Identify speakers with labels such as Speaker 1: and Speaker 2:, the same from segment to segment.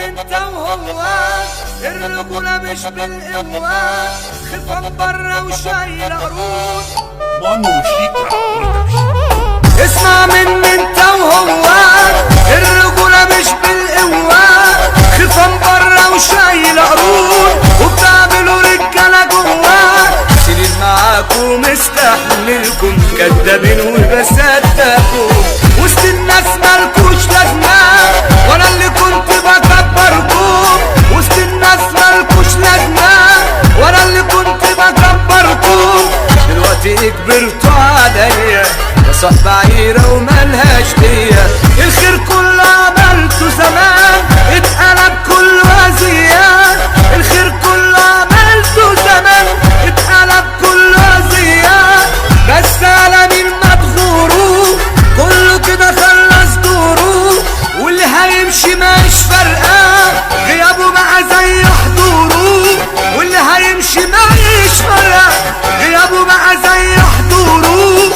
Speaker 1: انت وهو الرجولة مش بالقوة خفان برا وشايل قرود
Speaker 2: مانو شيكا
Speaker 1: اسمع مني انت وهو الرجولة مش بالقوة خفان برا وشايل قرود وبتعملوا رجالة جوا سنين معاكم مستحملكم كدابين وبصدقكم وسط الناس مالكوش لازمة وانا اللي كنت بكبركم وسط الناس مالكوش لازمة وانا اللي كنت بكبركم دلوقتي كبرتوا عليا يا صاحب عيرة وملهاش ليا الخير كله عملته زمان اتقلب كله أذية الخير كله عملته زمان اتقلب كله أذية بس على مين ما تغوروا كله كده خلص دوره واللي هيمشي مش فارقة غيابه بقى زي حضوره واللي هيمشي مش فارقة غيابه بقى زي حضوره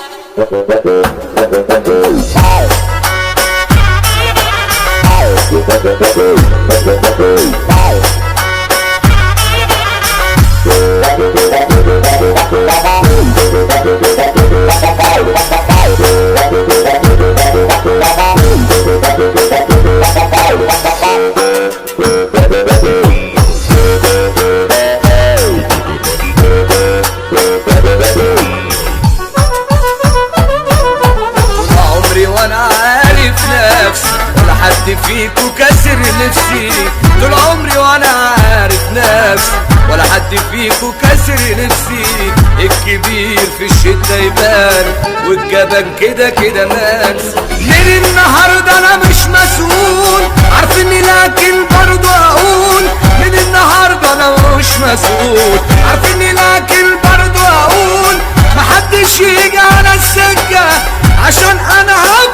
Speaker 1: طول عمري وانا عارف نفسي ولا حد فيكو كسر نفسي طول عمري وانا عارف نفسي ولا حد فيكو كسر نفسي الكبير في الشدة يبان والجبان كده كده منسي من النهاردة انا مش مسؤول عارفني لكن برضه اقول من النهاردة انا مش مسؤول عارفني لكن برضه اقول محدش يجي على السكة عشان انا هبقى